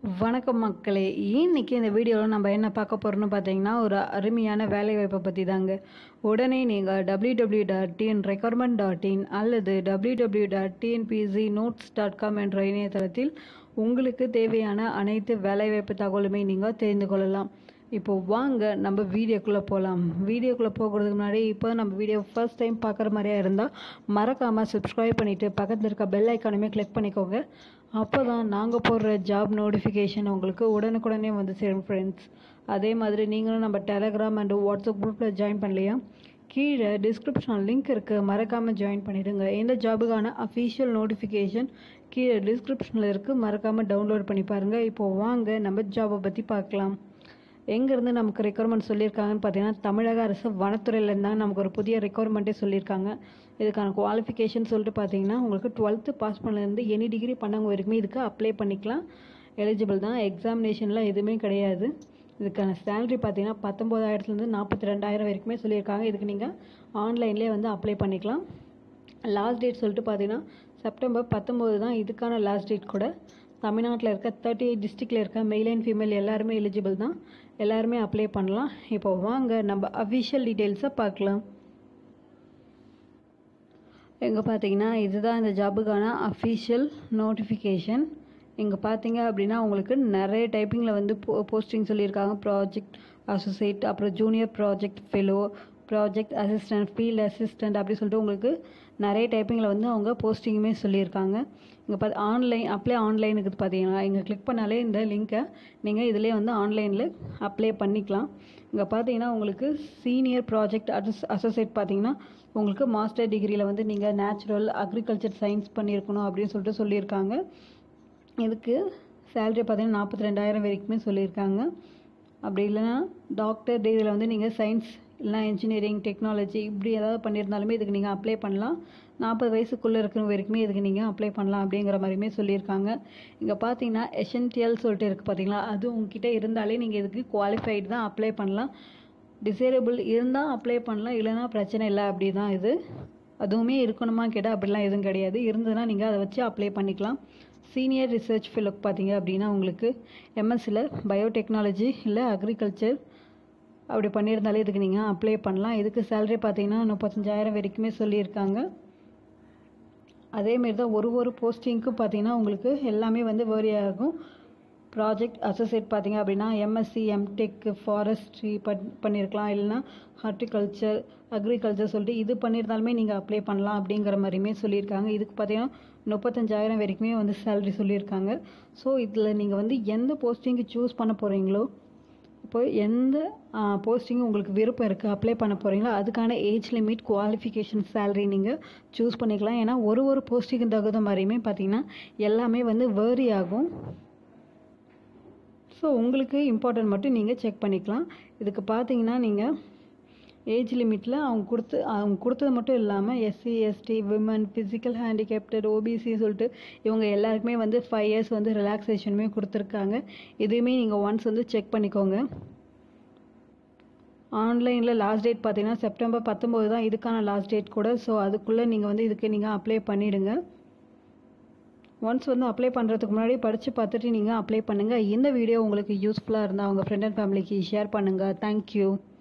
வணக்கம் மக்களே இன்னைக்கு இந்த வீடியோவில் நம்ம என்ன பார்க்க போகிறோம்னு பார்த்தீங்கன்னா ஒரு அருமையான வேலைவாய்ப்பை பற்றி தாங்க உடனே நீங்கள் W W dot TN requirement dot in அல்லது W W dot TNPC notes dot com என்ற இணையதளத்தில் உங்களுக்கு தேவையான அனைத்து வேலைவாய்ப்பு தகவலுமே நீங்கள் தெரிந்து கொள்ளலாம் இப்போ வாங்க நம்ம வீடியோக்குள்ளே போகலாம் வீடியோக்குள்ளே போகிறதுக்கு முன்னாடி இப்போ நம்ம வீடியோ ஃபர்ஸ்ட் டைம் பார்க்குற மாதிரியா இருந்தால் மறக்காமல் சப்ஸ்கிரைப் பண்ணிவிட்டு பக்கத்தில் இருக்க பெல் ஐக்கானுமே கிளிக் பண்ணிக்கோங்க அப்போ தான் நாங்கள் போடுற ஜாப் நோட்டிஃபிகேஷன் உங்களுக்கு உடனுக்குடனே வந்து சேரும் ஃப்ரெண்ட்ஸ் அதே மாதிரி நீங்களும் நம்ம டெலகிராம் அண்ட் வாட்ஸ்அப் குரூப்பில் ஜாயின் பண்ணலையா கீழே டிஸ்கிரிப்ஷன் லிங்க் இருக்குது மறக்காமல் ஜாயின் பண்ணிவிடுங்க இந்த ஜாபுக்கான அஃபீஷியல் நோட்டிஃபிகேஷன் கீழே டிஸ்கிரிப்ஷனில் இருக்குது மறக்காமல் டவுன்லோட் பண்ணி பாருங்கள் இப்போது வாங்க நம்ம ஜாபை பற்றி பார்க்கலாம் எங்கேருந்து நமக்கு ரெக்குவயர்மெண்ட் சொல்லியிருக்காங்கன்னு பார்த்தீங்கன்னா தமிழக அரசு வனத்துறையிலேருந்து தான் நமக்கு ஒரு புதிய ரெக்குவயர்மெண்ட்டே சொல்லியிருக்காங்க இதுக்கான குவாலிஃபிகேஷன் சொல்லிட்டு பார்த்தீங்கன்னா உங்களுக்கு டுவெல்த்து பாஸ் பண்ணலேருந்து எனி டிகிரி பண்ணவங்க வரைக்குமே இதுக்கு அப்ளை பண்ணிக்கலாம் எலிஜிபிள் தான் எக்ஸாமினேஷன்லாம் எதுவுமே கிடையாது இதுக்கான சேலரி பார்த்தீங்கன்னா பத்தொம்போதாயிரத்துலேருந்து நாற்பத்தி ரெண்டாயிரம் வரைக்குமே சொல்லியிருக்காங்க இதுக்கு நீங்கள் ஆன்லைன்லேயே வந்து அப்ளை பண்ணிக்கலாம் லாஸ்ட் டேட் சொல்லிட்டு பார்த்தீங்கன்னா செப்டம்பர் பத்தொம்போது தான் இதுக்கான லாஸ்ட் டேட் கூட தமிழ்நாட்டில் இருக்க தேர்ட்டி எயிட் டிஸ்ட்ரிக்டில் இருக்க மெயில் அண்ட் ஃபீமேல் எல்லாருமே எலிஜிபிள் தான் எல்லாருமே அப்ளை பண்ணலாம் இப்போ வாங்க நம்ம அஃபிஷியல் டீட்டெயில்ஸை பார்க்கலாம் இங்கே பார்த்தீங்கன்னா இதுதான் இந்த ஜாபுக்கான அஃபிஷியல் நோட்டிஃபிகேஷன் இங்கே பார்த்தீங்க அப்படின்னா உங்களுக்கு நிறைய டைப்பிங்கில் வந்து போ போஸ்டிங் சொல்லியிருக்காங்க ப்ராஜெக்ட் அசோசியேட் அப்புறம் junior project fellow project assistant field assistant அப்படி சொல்லிட்டு உங்களுக்கு நிறைய டைப்பிங்கில் வந்து அவங்க போஸ்டிங்குமே சொல்லியிருக்காங்க இங்கே பார்த்து ஆன்லைன் அப்ளை ஆன்லைனுக்கு பார்த்தீங்கன்னா இங்கே கிளிக் பண்ணாலே இந்த லிங்க்கை நீங்கள் இதிலே வந்து ஆன்லைனில் அப்ளை பண்ணிக்கலாம் இங்கே பார்த்தீங்கன்னா உங்களுக்கு சீனியர் ப்ராஜெக்ட் அசஸ் அசோசியேட் பார்த்தீங்கன்னா உங்களுக்கு மாஸ்டர் டிகிரியில் வந்து நீங்கள் நேச்சுரல் அக்ரிகல்ச்சர் சயின்ஸ் பண்ணியிருக்கணும் அப்படின்னு சொல்லிட்டு சொல்லியிருக்காங்க இதுக்கு சேலரி பார்த்தீங்கன்னா நாற்பத்தி ரெண்டாயிரம் வரைக்குமே சொல்லியிருக்காங்க அப்படி இல்லைன்னா டாக்டர் டிகிரியில் வந்து நீங்கள் சயின்ஸ் இல்லைனா இன்ஜினியரிங் டெக்னாலஜி இப்படி ஏதாவது பண்ணியிருந்தாலுமே இதுக்கு நீங்கள் அப்ளை பண்ணலாம் நாற்பது வயசுக்குள்ளே இருக்கிற வரைக்குமே இதுக்கு நீங்கள் அப்ளை பண்ணலாம் அப்படிங்கிற மாதிரியுமே சொல்லியிருக்காங்க இங்கே பார்த்தீங்கன்னா எசென்டியல் சொல்லிட்டு இருக்குது பார்த்தீங்களா அது உங்ககிட்ட இருந்தாலே நீங்கள் இதுக்கு குவாலிஃபைடு தான் அப்ளை பண்ணலாம் டிசேரபிள் இருந்தால் அப்ளை பண்ணலாம் இல்லைனா பிரச்சனை இல்லை அப்படி தான் இது அதுவுமே இருக்கணுமா கேட்டால் அப்படிலாம் எதுவும் கிடையாது இருந்ததுன்னா நீங்கள் அதை வச்சு அப்ளை பண்ணிக்கலாம் சீனியர் ரிசர்ச் ஃபெலோக்கு பார்த்தீங்க அப்படின்னா உங்களுக்கு எம்எஸ்சியில் பயோடெக்னாலஜி இல்லை அக்ரிகல்ச்சர் அப்படி பண்ணியிருந்தாலே இதுக்கு நீங்கள் அப்ளை பண்ணலாம் இதுக்கு சேலரி பார்த்தீங்கன்னா முப்பத்தஞ்சாயிரம் வரைக்குமே சொல்லியிருக்காங்க அதேமாரி தான் ஒரு ஒரு போஸ்டிங்க்கும் பார்த்தீங்கன்னா உங்களுக்கு எல்லாமே வந்து வேரி ஆகும் ப்ராஜெக்ட் அசோசியேட் பார்த்தீங்க அப்படின்னா எம்எஸ்சி எம்டெக் ஃபாரஸ்ட்ரி பண் பண்ணியிருக்கலாம் இல்லைன்னா ஹார்டிகல்ச்சர் அக்ரிகல்ச்சர் சொல்லிட்டு இது பண்ணியிருந்தாலுமே நீங்கள் அப்ளை பண்ணலாம் அப்படிங்கிற மாதிரியுமே சொல்லியிருக்காங்க இதுக்கு பார்த்தீங்கன்னா முப்பத்தஞ்சாயிரம் வரைக்குமே வந்து சேலரி சொல்லியிருக்காங்க ஸோ இதில் நீங்கள் வந்து எந்த போஸ்டிங்கு சூஸ் பண்ண போகிறீங்களோ இப்போ எந்த போஸ்டிங் உங்களுக்கு விருப்பம் இருக்குது அப்ளை பண்ண போகிறீங்களோ அதுக்கான ஏஜ் லிமிட் குவாலிஃபிகேஷன் சேலரி நீங்கள் சூஸ் பண்ணிக்கலாம் ஏன்னா ஒரு ஒரு போஸ்டிங்கு தகுந்த மாதிரியுமே பார்த்தீங்கன்னா எல்லாமே வந்து வேரி ஆகும் ஸோ உங்களுக்கு இம்பார்ட்டன்ட் மட்டும் நீங்கள் செக் பண்ணிக்கலாம் இதுக்கு பார்த்தீங்கன்னா நீங்கள் ஏஜ் லிமிட்டில் அவங்க கொடுத்து அவங்க கொடுத்தது மட்டும் இல்லாமல் SC ST women physical handicapped OBC சொல்லிட்டு இவங்க எல்லாருக்குமே வந்து ஃபைவ் இயர்ஸ் வந்து ரிலாக்ஸேஷனுமே கொடுத்துருக்காங்க இதையுமே நீங்கள் ஒன்ஸ் வந்து செக் பண்ணிக்கோங்க ஆன்லைனில் லாஸ்ட் டேட் பார்த்தீங்கன்னா செப்டம்பர் பத்தொம்போது தான் இதுக்கான லாஸ்ட் டேட் கூட ஸோ அதுக்குள்ளே நீங்கள் வந்து இதுக்கு நீங்கள் அப்ளை பண்ணிவிடுங்க ஒன்ஸ் வந்து அப்ளை பண்ணுறதுக்கு முன்னாடி படித்து பார்த்துட்டு நீங்கள் அப்ளை பண்ணுங்கள் இந்த வீடியோ உங்களுக்கு யூஸ்ஃபுல்லாக இருந்தால் உங்கள் ஃப்ரெண்ட் அண்ட் ஃபேமிலிக்கு ஷேர் பண்ணுங்கள் தேங்க்யூ